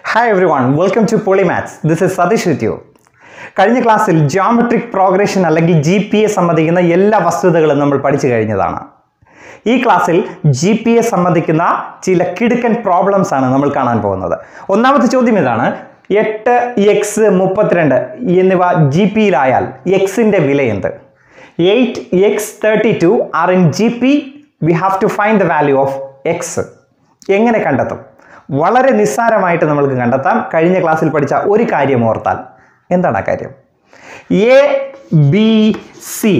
hi everyone welcome to Polymaths this is Satish with you കഴിഞ്ഞ ക്ലാസ്സിൽ geometric progression അല്ലെങ്കിൽ G P എ സംബന്ധിക്കുന്ന എല്ലാ വസ്തുതകളും നമ്മൾ പഠിച്ചു കഴിഞ്ഞതാണ് ഈ ക്ലാസ്സിൽ ജി പി എ സംബന്ധിക്കുന്ന ചില കിടുക്കൻ പ്രോബ്ലംസ് ആണ് നമ്മൾ കാണാൻ പോകുന്നത് ഒന്നാമത്തെ ചോദ്യം ഇതാണ് എട്ട് എക്സ് മുപ്പത്തിരണ്ട് എന്നിവ ജി പിയിലായാൽ എക്സിൻ്റെ വില എന്ത് eight x thirty two are in G P we have to find the value of x എങ്ങനെ കണ്ടെത്തും വളരെ നിസ്സാരമായിട്ട് നമുക്ക് കണ്ടെത്താം കഴിഞ്ഞ ക്ലാസ്സിൽ പഠിച്ച ഒരു കാര്യം ഓർത്താൽ എന്താണ് ആ കാര്യം എ ബി സി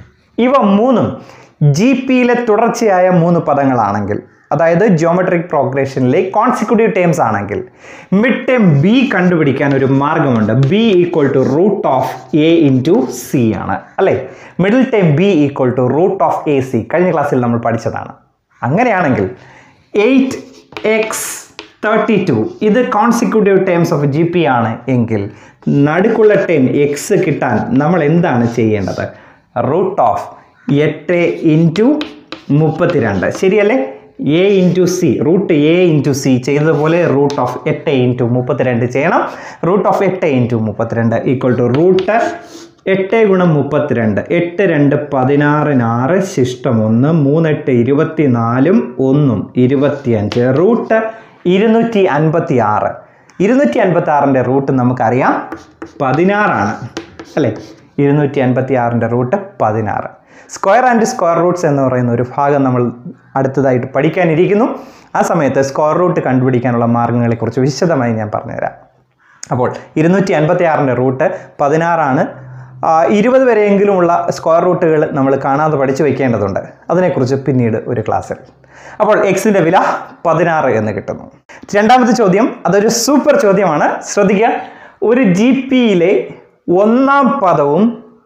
ഇവ മൂന്നും ജി പിയിലെ തുടർച്ചയായ മൂന്ന് പദങ്ങളാണെങ്കിൽ അതായത് ജോമെട്രിക് പ്രോഗ്രഷനിലെ കോൺസിക്യൂട്ടീവ് ടേംസ് ആണെങ്കിൽ മിഡ് ടേം ബി കണ്ടുപിടിക്കാൻ ഒരു മാർഗമുണ്ട് b equal to root of a into c ആണ് അല്ലേ middle term b equal to root of a c കഴിഞ്ഞ ക്ലാസ്സിൽ നമ്മൾ പഠിച്ചതാണ് അങ്ങനെയാണെങ്കിൽ എയ്റ്റ് എക്സ് തേർട്ടി ടു ഇത് consecutive terms of G P ആണ് എങ്കിൽ നടുക്കുള്ള ടേം എക്സ് കിട്ടാൻ നമ്മൾ എന്താണ് ചെയ്യേണ്ടത് റൂട്ട് ഓഫ് എട്ട് ഇൻറ്റു മുപ്പത്തിരണ്ട് ശരിയല്ലേ a into c root a into c ചെയ്തതുപോലെ റൂട്ട് ഓഫ് എട്ട് ഇൻറ്റു മുപ്പത്തിരണ്ട് ചെയ്യണം റൂട്ട് ഓഫ് എട്ട് ഇൻറ്റു മുപ്പത്തിരണ്ട് ഈക്വൽ ടു റൂട്ട് എട്ട് ഗുണം മുപ്പത്തിരണ്ട് എട്ട് രണ്ട് പതിനാറിനാറ് ശിഷ്ടം ഒന്ന് മൂന്നെട്ട് ഇരുപത്തി നാലും ഒന്നും ഇരുപത്തിയഞ്ച് റൂട്ട് ഇരുന്നൂറ്റി അൻപത്തി ആറ് ഇരുന്നൂറ്റി അൻപത്തി ആറിൻ്റെ റൂട്ട് നമുക്കറിയാം പതിനാറാണ് അല്ലേ ഇരുന്നൂറ്റി അൻപത്തി ആറിൻ്റെ റൂട്ട് പതിനാറ് സ്ക്വയർ ആൻഡ് സ്ക്വയർ റൂട്ട്സ് എന്ന് പറയുന്ന ഒരു ഭാഗം നമ്മൾ അടുത്തതായിട്ട് പഠിക്കാനിരിക്കുന്നു ആ സമയത്ത് സ്ക്വയർ റൂട്ട് കണ്ടുപിടിക്കാനുള്ള മാർഗ്ഗങ്ങളെക്കുറിച്ച് വിശദമായി ഞാൻ പറഞ്ഞുതരാം അപ്പോൾ ഇരുന്നൂറ്റി അൻപത്തി ആറിൻ്റെ റൂട്ട് പതിനാറാണ് ആ, ഇരുപത് വരെയെങ്കിലുമുള്ള സ്ക്വയർ റൂട്ടുകൾ നമ്മൾ കാണാതെ പഠിച്ചു വയ്ക്കേണ്ടതുണ്ട് അതിനെക്കുറിച്ച് പിന്നീട് ഒരു ക്ലാസ്സിൽ അപ്പോൾ എക്സിൻ്റെ വില പതിനാറ് എന്ന് കിട്ടുന്നു രണ്ടാമത്തെ ചോദ്യം അതൊരു സൂപ്പർ ചോദ്യമാണ് ശ്രദ്ധിക്കുക ഒരു ജി പിയിലെ ഒന്നാം പദവും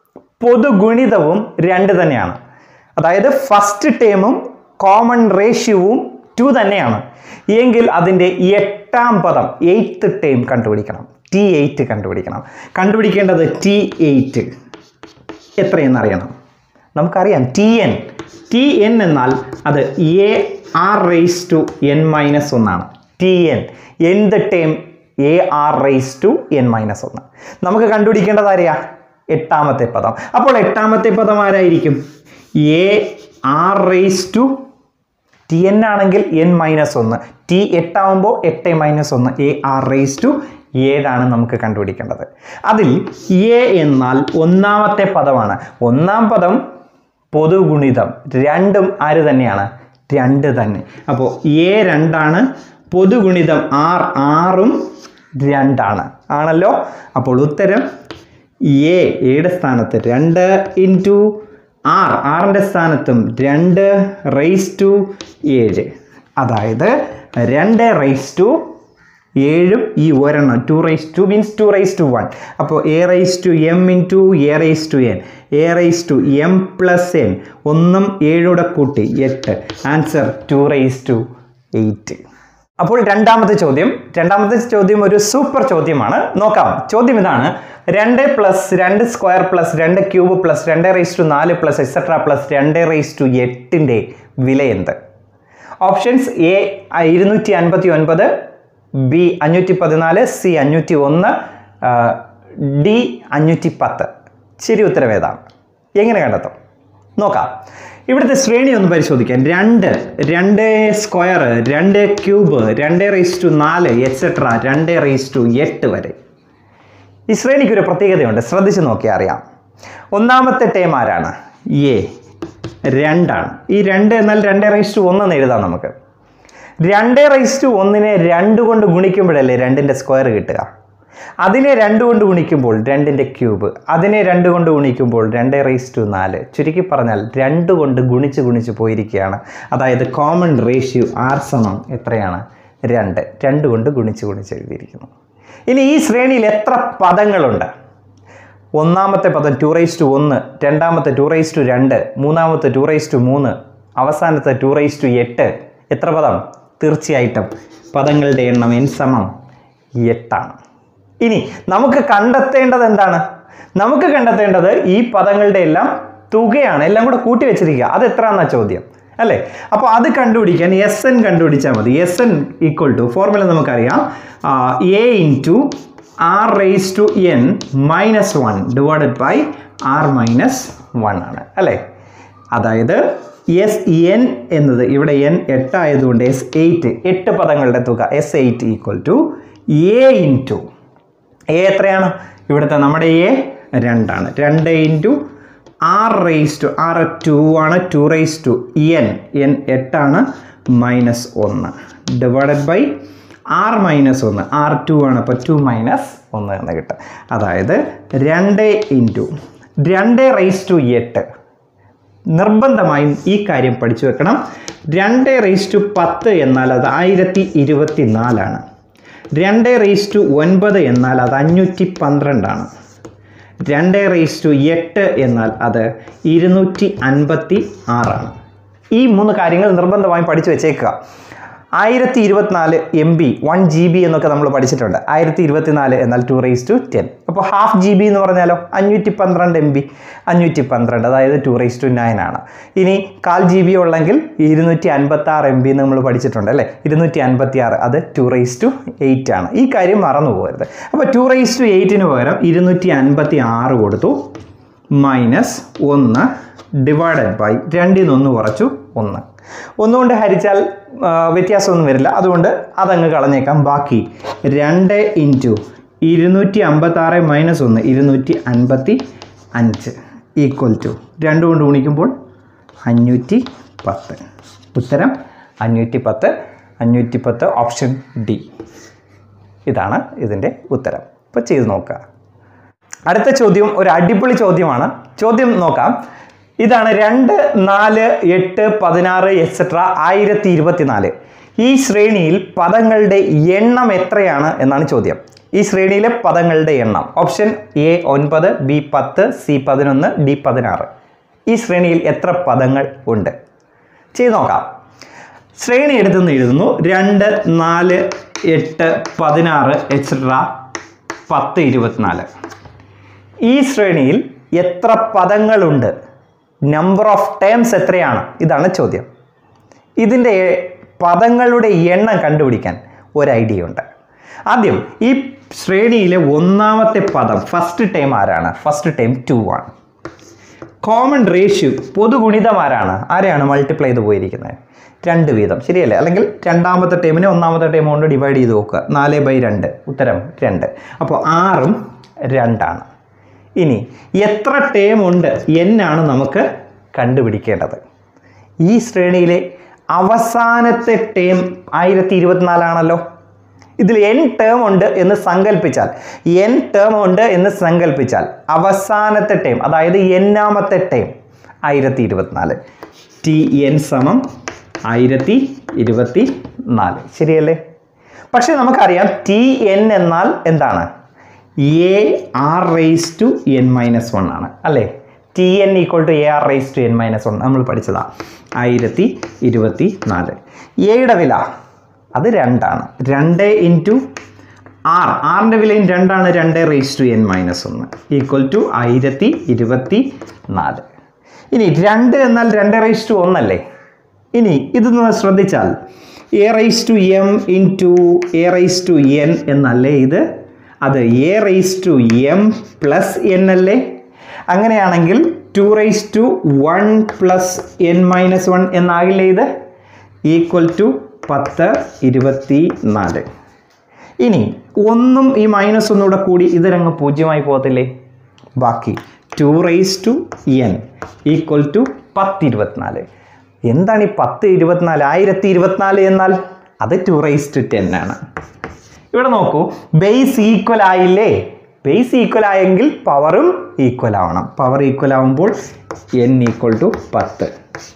പൊതുഗുണിതവും രണ്ട് തന്നെയാണ് അതായത് ഫസ്റ്റ് ടേമും കോമൺ റേഷ്യോവും ടു തന്നെയാണ് എങ്കിൽ അതിൻ്റെ എട്ടാം പദം എയ്ത്ത് ടേം കണ്ടുപിടിക്കണം ടി എയ്റ്റ് കണ്ടുപിടിക്കണം കണ്ടുപിടിക്കേണ്ടത് ടി എയ്റ്റ് എത്രയെന്ന് അറിയണം നമുക്കറിയാം ടി എൻ ടി എൻ എന്നാൽ അത് a r raise to n minus ഒന്നാണ് ടി എൻ എന്ത് term a r raise to n minus ഒന്ന് നമുക്ക് കണ്ടുപിടിക്കേണ്ടത് അറിയാം എട്ടാമത്തെ പദം അപ്പോൾ എട്ടാമത്തെ പദം ആരായിരിക്കും a r raise to T N ആണെങ്കിൽ എൻ മൈനസ് ഒന്ന് ടി എട്ടാവുമ്പോൾ എട്ട് മൈനസ് ഒന്ന് എ ആർ റേസ് ടു ഏഴാണ് നമുക്ക് കണ്ടുപിടിക്കേണ്ടത് അതിൽ എ എന്നാൽ ഒന്നാമത്തെ പദമാണ് ഒന്നാം പദം പൊതുഗുണിതം രണ്ടും ആര് തന്നെയാണ് രണ്ട് തന്നെ അപ്പോൾ എ രണ്ടാണ് പൊതുഗുണിതം ആർ ആറും രണ്ടാണ് ആണല്ലോ അപ്പോൾ ഉത്തരം എ എയുടെ സ്ഥാനത്ത് രണ്ട് ഇൻറ്റു ആർ ആറിൻ്റെ സ്ഥാനത്തും രണ്ട് റേസ് ടു ഏഴ് അതായത് രണ്ട് റേസ് ടു ഏഴും ഈ ഒരെണ്ണം two raise to means two raise to one അപ്പോൾ a raise to m into a raise to n a raise to m plus n ഒന്നും ഏഴൂടെ കൂട്ടി എട്ട് answer two raise to eight അപ്പോൾ രണ്ടാമത്തെ ചോദ്യം രണ്ടാമത്തെ ചോദ്യം ഒരു സൂപ്പർ ചോദ്യമാണ് നോക്കാം ചോദ്യം ഇതാണ് രണ്ട് പ്ലസ് രണ്ട് സ്ക്വയർ പ്ലസ് രണ്ട് ക്യൂബ് പ്ലസ് രണ്ട് റൈസ് ടു നാല് പ്ലസ് എക്സെട്ര പ്ലസ് രണ്ട് റൈസ് ടു എട്ടിൻ്റെ വില എന്ത് ഓപ്ഷൻസ് എ ഇരുന്നൂറ്റി അൻപത്തി ഒൻപത് ബി അഞ്ഞൂറ്റി പതിനാല് സി അഞ്ഞൂറ്റി ഒന്ന് ഡി അഞ്ഞൂറ്റി പത്ത് ശരി ഉത്തരം ഏതാണ് എങ്ങനെ കണ്ടെത്തും നോക്കാം ഇവിടുത്തെ ശ്രേണി ഒന്ന് പരിശോധിക്കാം രണ്ട് രണ്ട് സ്ക്വയർ രണ്ട് ക്യൂബ് രണ്ട് റേസ് ടു നാല് എക്സെട്ര രണ്ട് റേസ് ടു എട്ട് വരെ ഈ ശ്രേണിക്ക് ഒരു പ്രത്യേകതയുണ്ട് ശ്രദ്ധിച്ച് നോക്കിയാൽ അറിയാം ഒന്നാമത്തെ ടേം ആരാണ് എ രണ്ടാണ് ഈ രണ്ട് എന്നാൽ രണ്ട് റേസ് ടു ഒന്നെന്ന് എഴുതാം നമുക്ക് രണ്ട് റേസ് ടു ഒന്നിനെ രണ്ട് കൊണ്ട് ഗുണിക്കുമ്പോഴല്ലേ രണ്ടിൻ്റെ സ്ക്വയർ കിട്ടുക അതിനെ രണ്ട് കൊണ്ട് ഗുണിക്കുമ്പോൾ രണ്ടിൻ്റെ ക്യൂബ് അതിനെ രണ്ട് കൊണ്ട് ഗുണിക്കുമ്പോൾ രണ്ട് റേസ് ടു നാല് ചുരുക്കി പറഞ്ഞാൽ രണ്ട് കൊണ്ട് ഗുണിച്ച് ഗുണിച്ച് പോയിരിക്കുകയാണ് അതായത് കോമൺ റേഷ്യോ ആർ സമം എത്രയാണ് രണ്ട് രണ്ട് കൊണ്ട് ഗുണിച്ച് ഗുണിച്ച് എഴുതിയിരിക്കുന്നു ഇനി ഈ ശ്രേണിയിൽ എത്ര പദങ്ങളുണ്ട് ഒന്നാമത്തെ പദം ടു റൈസ് ടു ഒന്ന് രണ്ടാമത്തെ ടു റൈസ് ടു രണ്ട് മൂന്നാമത്തെ ടു റൈസ് ടു മൂന്ന് അവസാനത്തെ ടു റൈസ് ടു എട്ട് എത്ര പദം തീർച്ചയായിട്ടും പദങ്ങളുടെ എണ്ണം എൻ സമം എട്ടാണ് ഇനി നമുക്ക് കണ്ടെത്തേണ്ടത് എന്താണ് നമുക്ക് കണ്ടെത്തേണ്ടത് ഈ പദങ്ങളുടെ എല്ലാം തുകയാണ് എല്ലാം കൂടെ കൂട്ടി വെച്ചിരിക്കുക അത് എത്രയാണെന്ന ചോദ്യം അല്ലേ അപ്പോൾ അത് കണ്ടുപിടിക്കാൻ എസ് എൻ കണ്ടുപിടിച്ചാൽ മതി S N equal to formula നമുക്കറിയാം a into r raise to n minus one divided by r minus one ആണ് അല്ലേ അതായത് എസ് എൻ എന്നത് ഇവിടെ എൻ എട്ടായതുകൊണ്ട് എസ് എയ്റ്റ് എട്ട് പദങ്ങളുടെ തുക S eight equal to a into a എത്രയാണ് ഇവിടുത്തെ നമ്മുടെ എ രണ്ടാണ് രണ്ട് into r raise to r two ആണ് two raise to n n എട്ടാണ് മൈനസ് ഒന്ന് ഡിവൈഡഡ് ബൈ ആർ മൈനസ് ഒന്ന് ആർ ടു ആണ് അപ്പോൾ ടു മൈനസ് ഒന്ന് എന്ന് കിട്ടും അതായത് രണ്ട് ഇൻറ്റു രണ്ട് റേസ് ടു എട്ട് നിർബന്ധമായും ഈ കാര്യം പഠിച്ചു വെക്കണം രണ്ട് റേസ് ടു പത്ത് എന്നാൽ അത് ആയിരത്തി ഇരുപത്തി നാലാണ് രണ്ട് റേസ് ടു ഒൻപത് എന്നാൽ അത് അഞ്ഞൂറ്റി പന്ത്രണ്ടാണ് രണ്ട് റേസ് ടു എട്ട് എന്നാൽ അത് ഇരുന്നൂറ്റി അൻപത്തി ആറാണ് ഈ മൂന്ന് കാര്യങ്ങൾ നിർബന്ധമായും പഠിച്ചു വെച്ചേക്കുക ആയിരത്തി ഇരുപത്തിനാല് M B one G B എന്നൊക്കെ നമ്മൾ പഠിച്ചിട്ടുണ്ട് ആയിരത്തി ഇരുപത്തിനാല് എന്നാൽ ടു റേസ് ടു ടെൻ അപ്പോൾ ഹാഫ് ജി ബി എന്ന് പറഞ്ഞാലോ അഞ്ഞൂറ്റി പന്ത്രണ്ട് എം ബി അഞ്ഞൂറ്റി പന്ത്രണ്ട് അതായത് ടു റേസ് ടു നയൻ ആണ് ഇനി കാൽ ജി ബി ഉള്ളെങ്കിൽ ഇരുന്നൂറ്റി അൻപത്തി ആറ് എം ബി നമ്മൾ പഠിച്ചിട്ടുണ്ട് അല്ലേ ഇരുന്നൂറ്റി അൻപത്തി ആറ് അത് ടു റേസ് ടു എയ്റ്റ് ആണ് ഈ കാര്യം മറന്നു പോകരുത് അപ്പോൾ ടു റേസ് ടു എയ്റ്റിന് പകരം ഇരുന്നൂറ്റി അൻപത്തി ആറ് കൊടുത്തു മൈനസ് ഒന്ന് ഡിവൈഡഡ് ബൈ രണ്ടിൽ നിന്ന് ഒന്ന് കുറച്ചു ഒന്ന് ഒന്നുകൊണ്ട് ഹരിച്ചാൽ ആ, വ്യത്യാസമൊന്നും വരില്ല അതുകൊണ്ട് അതങ്ങ് കളഞ്ഞേക്കാം ബാക്കി രണ്ട് ഇൻറ്റു ഇരുന്നൂറ്റി അമ്പത്തി ആറ് മൈനസ് ഒന്ന് ഇരുന്നൂറ്റി അൻപത്തി അഞ്ച് ഈക്വൽ ടു രണ്ട് കൊണ്ട് ഗുണിക്കുമ്പോൾ അഞ്ഞൂറ്റി പത്ത് ഉത്തരം അഞ്ഞൂറ്റി പത്ത് അഞ്ഞൂറ്റി പത്ത് ഓപ്ഷൻ ഡി ഇതാണ് ഇതിൻ്റെ ഉത്തരം ഇപ്പോൾ ചെയ്ത് നോക്കുക അടുത്ത ചോദ്യം ഒരു അടിപൊളി ചോദ്യമാണ് ചോദ്യം നോക്കാം ഇതാണ് രണ്ട് നാല് എട്ട് പതിനാറ് എക്സെട്ര ആയിരത്തി ഇരുപത്തിനാല് ഈ ശ്രേണിയിൽ പദങ്ങളുടെ എണ്ണം എത്രയാണ് എന്നാണ് ചോദ്യം ഈ ശ്രേണിയിലെ പദങ്ങളുടെ എണ്ണം ഓപ്ഷൻ എ ഒൻപത് ബി പത്ത് സി പതിനൊന്ന് ഡി പതിനാറ് ഈ ശ്രേണിയിൽ എത്ര പദങ്ങൾ ഉണ്ട് ചെയ്ത് നോക്കാം ശ്രേണി എടുത്തുനിന്ന് എഴുതുന്നു രണ്ട് നാല് എട്ട് പതിനാറ് എക്സെട്ര പത്ത് ഇരുപത്തിനാല് ഈ ശ്രേണിയിൽ എത്ര പദങ്ങളുണ്ട് നമ്പർ ഓഫ് ടേംസ് എത്രയാണ് ഇതാണ് ചോദ്യം ഇതിൻ്റെ പദങ്ങളുടെ എണ്ണം കണ്ടുപിടിക്കാൻ ഒരു ഐഡിയ ഉണ്ട് ആദ്യം ഈ ശ്രേണിയിലെ ഒന്നാമത്തെ പദം ഫസ്റ്റ് ടൈം ആരാണ് ഫസ്റ്റ് ടൈം ടു ആണ് കോമൺ റേഷ്യോ പൊതുഗുണിതം ആരാണ് ആരെയാണ് മൾട്ടിപ്ലൈ ചെയ്ത് പോയിരിക്കുന്നത് രണ്ട് വീതം ശരിയല്ലേ അല്ലെങ്കിൽ രണ്ടാമത്തെ ടൈമിനെ ഒന്നാമത്തെ ടൈം കൊണ്ട് ഡിവൈഡ് ചെയ്ത് നോക്കുക നാല് ബൈ രണ്ട് ഉത്തരം രണ്ട് അപ്പോൾ ആറും രണ്ടാണ് ഇനി എത്ര ടേം ഉണ്ട് എന്നാണ് നമുക്ക് കണ്ടുപിടിക്കേണ്ടത് ഈ ശ്രേണിയിലെ അവസാനത്തെ ടേം ആയിരത്തി ഇരുപത്തിനാലാണല്ലോ ഇതിൽ എൻ ടേം ഉണ്ട് എന്ന് സങ്കല്പിച്ചാൽ എൻ ടേം ഉണ്ട് എന്ന് സങ്കല്പിച്ചാൽ അവസാനത്തെ ടേം അതായത് എന്നാമത്തെ ടേം ആയിരത്തി ഇരുപത്തിനാല് ടി എൻ സമം ആയിരത്തി ഇരുപത്തി നാല് ശരിയല്ലേ പക്ഷേ നമുക്കറിയാം ടി എൻ എന്നാൽ എന്താണ് a r raise to n minus one ആണ് അല്ലേ T N equal to a r raise to n minus one നമ്മൾ പഠിച്ചതാണ് ആയിരത്തി ഇരുപത്തി നാല് എയുടെ വില അത് രണ്ടാണ് രണ്ട് ഇൻറ്റു ആർ ആറിൻ്റെ വിലയും രണ്ടാണ് രണ്ട് റേസ് ടു എൻ മൈനസ് ഒന്ന് ഈക്വൽ ടു ആയിരത്തി ഇരുപത്തി നാല് ഇനി രണ്ട് എന്നാൽ രണ്ട് റേസ് ടു ഒന്നല്ലേ ഇനി ഇതൊന്ന് ശ്രദ്ധിച്ചാൽ a raise to m into a raise to n എന്നല്ലേ ഇത് അത് a raise to m plus n അല്ലേ അങ്ങനെയാണെങ്കിൽ two raise to one plus n minus one എന്നാകില്ലേ ഇത് ഈക്വൽ ടു പത്ത് ഇരുപത്തി നാല് ഇനി ഒന്നും ഈ മൈനസ് ഒന്നും കൂടെ കൂടി ഇതിരങ്ങ് പൂജ്യമായി പോകത്തില്ലേ ബാക്കി two raise to n equal to പത്ത് ഇരുപത്തിനാല് എന്താണ് ഈ പത്ത് ഇരുപത്തിനാല് ആയിരത്തി ഇരുപത്തിനാല് എന്നാൽ അത് ടു റൈസ് ടു ടെൻ ആണ് ഇവിടെ നോക്കൂ ബേസ് ഈക്വൽ ആയില്ലേ ബേസ് ഈക്വൽ ആയെങ്കിൽ പവറും ഈക്വൽ ആവണം പവർ ഈക്വൽ ആവുമ്പോൾ എൻ ഈക്വൽ ടു പത്ത്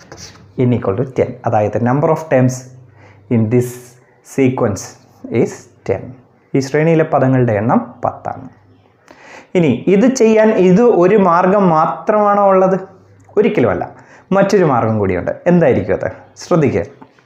എൻ ഈക്വൽ ടു ടെൻ അതായത് number of terms in this sequence is ten ഈ ശ്രേണിയിലെ പദങ്ങളുടെ എണ്ണം പത്താണ് ഇനി ഇത് ചെയ്യാൻ ഇത് ഒരു മാർഗം മാത്രമാണോ ഉള്ളത് ഒരിക്കലുമല്ല മറ്റൊരു മാർഗം കൂടിയുണ്ട് എന്തായിരിക്കും അത് ശ്രദ്ധിക്കുക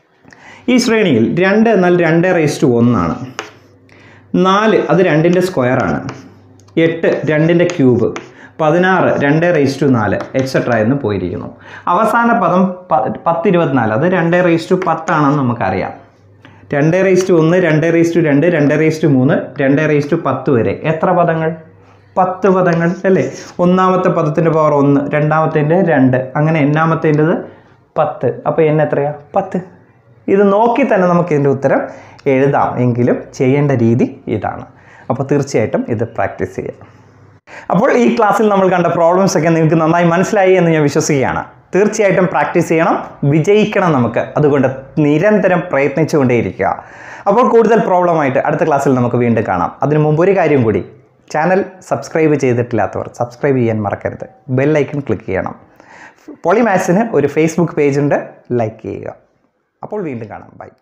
ഈ ശ്രേണിയിൽ രണ്ട് എന്നാൽ രണ്ട് റേസ് ടു ഒന്നാണ് നാല് അത് രണ്ടിൻ്റെ സ്ക്വയറാണ് എട്ട് രണ്ടിൻ്റെ ക്യൂബ് പതിനാറ് രണ്ട് റേസ് ടു നാല് എക്സെട്ര എന്ന് പോയിരിക്കുന്നു അവസാന പദം പ- പത്ത് ഇരുപത്തിനാല് അത് രണ്ട് റേസ് ടു പത്താണെന്ന് നമുക്കറിയാം രണ്ട് റേസ് ടു ഒന്ന് രണ്ട് റേസ് ടു രണ്ട് രണ്ട് റേസ് ടു മൂന്ന് രണ്ട് റേസ് ടു പത്ത് വരെ എത്ര പദങ്ങൾ പത്ത് പദങ്ങൾ അല്ലേ ഒന്നാമത്തെ പദത്തിൻ്റെ പവർ ഒന്ന് രണ്ടാമത്തേൻ്റെ രണ്ട് അങ്ങനെ എണ്ണാമത്തേൻ്റെത് പത്ത് അപ്പോൾ എണ്ണ എത്രയാ പത്ത് ഇത് നോക്കി തന്നെ നമുക്ക് ഇതിൻ്റെ ഉത്തരം എഴുതാം എങ്കിലും ചെയ്യേണ്ട രീതി ഇതാണ് അപ്പോൾ തീർച്ചയായിട്ടും ഇത് പ്രാക്ടീസ് ചെയ്യാം അപ്പോൾ ഈ ക്ലാസ്സിൽ നമ്മൾ കണ്ട പ്രോബ്ലംസ് ഒക്കെ നിങ്ങൾക്ക് നന്നായി മനസ്സിലായി എന്ന് ഞാൻ വിശ്വസിക്കുകയാണ് തീർച്ചയായിട്ടും പ്രാക്ടീസ് ചെയ്യണം വിജയിക്കണം നമുക്ക് അതുകൊണ്ട് നിരന്തരം പ്രയത്നിച്ചുകൊണ്ടേയിരിക്കുക അപ്പോൾ കൂടുതൽ പ്രോബ്ലമായിട്ട് അടുത്ത ക്ലാസ്സിൽ നമുക്ക് വീണ്ടും കാണാം അതിനു മുമ്പ് ഒരു കാര്യം കൂടി ചാനൽ സബ്സ്ക്രൈബ് ചെയ്തിട്ടില്ലാത്തവർ സബ്സ്ക്രൈബ് ചെയ്യാൻ മറക്കരുത് ബെൽ ഐക്കൺ ക്ലിക്ക് ചെയ്യണം പോളിമാത്സിന് ഒരു ഫേസ്ബുക്ക് പേജുണ്ട് ലൈക്ക് ചെയ്യുക അപ്പോൾ വീണ്ടും കാണാം ബൈ